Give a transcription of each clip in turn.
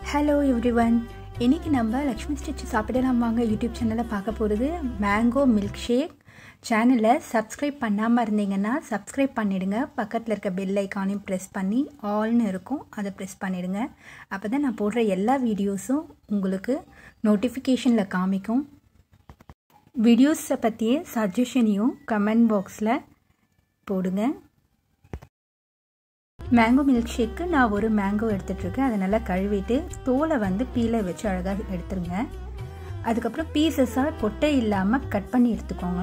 hello every one இன்றைக்கி நம்ம Lakshmi stitch சாப்பிடலாம் வாங்க யூடியூப் சேனலில் பார்க்க போகிறது மேங்கோ மில்க் ஷேக் சேனலை சப்ஸ்கிரைப் பண்ணாமல் இருந்தீங்கன்னா சப்ஸ்கிரைப் பண்ணிவிடுங்க பக்கத்தில் இருக்க பெல் ஐக்கானையும் ப்ரெஸ் பண்ணி ஆல்னு இருக்கும் அதை ப்ரெஸ் பண்ணிவிடுங்க அப்போ தான் நான் போடுற எல்லா வீடியோஸும் உங்களுக்கு நோட்டிஃபிகேஷனில் காமிக்கும் வீடியோஸை பற்றிய சஜஷனையும் கமெண்ட் பாக்ஸில் போடுங்க மேங்கோ மில்க் ஷேக்கு நான் ஒரு மேங்கோ எடுத்துகிட்ருக்கேன் அதை நல்லா கழுவிட்டு தோலை வந்து பீலை வச்சு அழகாக எடுத்துருங்க அதுக்கப்புறம் பீசஸாக கொட்டை இல்லாமல் கட் பண்ணி எடுத்துக்கோங்க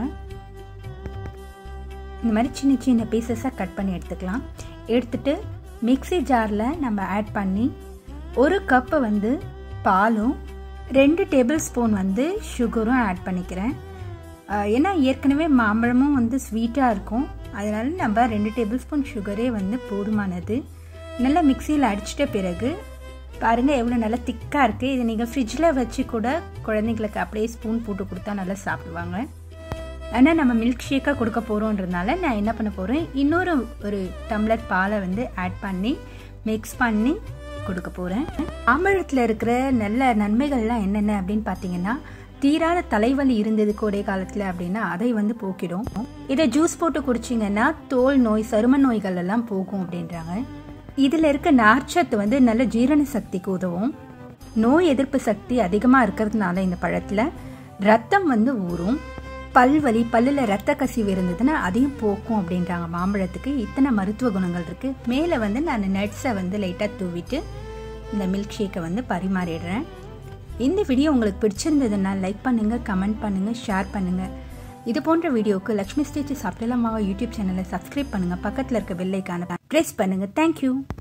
இந்த மாதிரி சின்ன சின்ன பீசஸாக கட் பண்ணி எடுத்துக்கலாம் எடுத்துட்டு மிக்சி ஜாரில் நம்ம ஆட் பண்ணி ஒரு கப்பு வந்து பாலும் ரெண்டு டேபிள் ஸ்பூன் வந்து சுகரும் ஆட் பண்ணிக்கிறேன் ஏன்னா ஏற்கனவே மாம்பழமும் வந்து ஸ்வீட்டாக இருக்கும் அதனால நம்ம ரெண்டு டேபிள் ஸ்பூன் சுகரே வந்து போதுமானது நல்லா மிக்சியில் அடிச்சிட்ட பிறகு பாருங்கள் எவ்வளோ நல்லா திக்காக இருக்குது இது நீங்கள் ஃப்ரிட்ஜில் வச்சு கூட குழந்தைங்களுக்கு அப்படியே ஸ்பூன் போட்டு கொடுத்தா நல்லா சாப்பிடுவாங்க ஆனால் நம்ம மில்க் ஷேக்காக கொடுக்க போகிறோன்றதுனால நான் என்ன பண்ண போகிறேன் இன்னொரு ஒரு டம்ளர் பாலை வந்து ஆட் பண்ணி மிக்ஸ் பண்ணி கொடுக்க போகிறேன் மாம்பழத்தில் இருக்கிற நல்ல நன்மைகள்லாம் என்னென்ன அப்படின்னு பார்த்தீங்கன்னா தீராத தலைவலி இருந்தது கோடை காலத்தில் அப்படின்னா அதை வந்து போக்கிடும் இதை ஜூஸ் போட்டு குடிச்சிங்கன்னா தோல் நோய் சரும நோய்கள் எல்லாம் போகும் அப்படின்றாங்க இதில் இருக்க நார்ச்சத்து வந்து நல்ல ஜீரண சக்திக்கு உதவும் நோய் எதிர்ப்பு சக்தி அதிகமாக இருக்கிறதுனால இந்த பழத்தில் ரத்தம் வந்து ஊறும் பல்வலி பல்லில் ரத்த கசிவு இருந்ததுன்னா அதையும் போக்கும் அப்படின்றாங்க மாம்பழத்துக்கு இத்தனை மருத்துவ குணங்கள் இருக்குது மேலே வந்து நான் நட்ஸை வந்து லைட்டாக தூவிட்டு இந்த மில்க் ஷேக்கை வந்து பரிமாறிடுறேன் இந்த வீடியோ உங்களுக்கு பிடிச்சிருந்ததுன்னா லைக் பண்ணுங்கள் கமெண்ட் பண்ணுங்கள் ஷேர் பண்ணுங்கள் இது போன்ற வீடியோக்கு லக்ஷ்மி ஸ்டேஜ் சாப்பிடலாமா யூடியூப் சேனலை சப்ஸ்கிரைப் பண்ணுங்கள் பக்கத்தில் இருக்க வெள்ளைக்கான ப்ரெஸ் பண்ணுங்கள் தேங்க்யூ